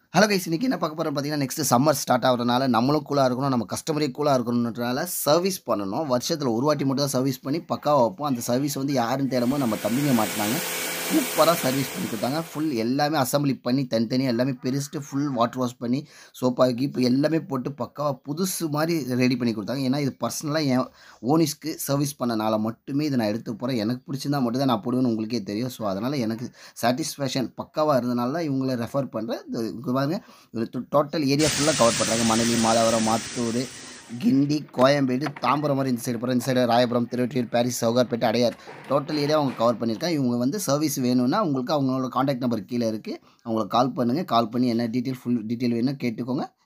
hello guys இன்றைக்கி என்ன பார்க்க போகிறோம் பார்த்தீங்கன்னா நெக்ஸ்ட் சம்மர் ஸ்டார்ட் ஆகிறதுனால நம்மளும் கூலாக இருக்கணும் நம்ம கஸ்டமரே கூலாக இருக்கணுன்றனால சர்வீஸ் பண்ணணும் வருஷத்தில் ஒரு வாட்டி மட்டும் தான் சர்வீஸ் பண்ணி பக்காவாக வைப்போம் அந்த சர்வீஸ் வந்து யாருன்னு தேடும்போது நம்ம தம்பிங்க மாட்டினாங்க சூப்பராக சர்வீஸ் பண்ணி கொடுத்தாங்க ஃபுல் எல்லாமே அசம்பிளி பண்ணி தனித்தனியாக எல்லாமே பெருசுட்டு ஃபுல் வாட்டர் வாஷ் பண்ணி சோப்பாக கீப்பு எல்லாமே போட்டு பக்காவாக புதுசு மாதிரி ரெடி பண்ணி கொடுத்தாங்க ஏன்னா இது பர்சனலாக என் ஓனிஸ்க்கு சர்வீஸ் பண்ணனால மட்டுமே இதை நான் எடுத்து போகிறேன் எனக்கு பிடிச்சிருந்தா மட்டும் தான் நான் போடுவேன்னு உங்களுக்கே தெரியும் ஸோ அதனால் எனக்கு சாட்டிஸ்ஃபேக்ஷன் பக்காவாக இருந்தனால தான் இவங்களை ரெஃபர் பண்ணுறேன் இது பாருங்க இது டோட்டல் ஏரியா ஃபுல்லாக கவர் பண்ணுறாங்க மணலி மாதவரம் மாத்தூர் கிண்டி கோயம்பேடு தாம்பரம் மாதிரி இந்த சைடு போகிறோம் இந்த side Royapuram Tiruvottiyur Parrys Sowcarpet Adyar total area அவங்க கவர் பண்ணியிருக்காங்க இவங்க வந்து சர்வீஸ் வேணும்னா உங்களுக்கு அவங்களோட காண்டாக்ட் நம்பர் கீழே இருக்குது அவங்களுக்கு கால் பண்ணுங்கள் கால் பண்ணி என்ன டீட்டெயில் ஃபுல் டீட்டெயில் வேணும் கேட்டுக்கோங்க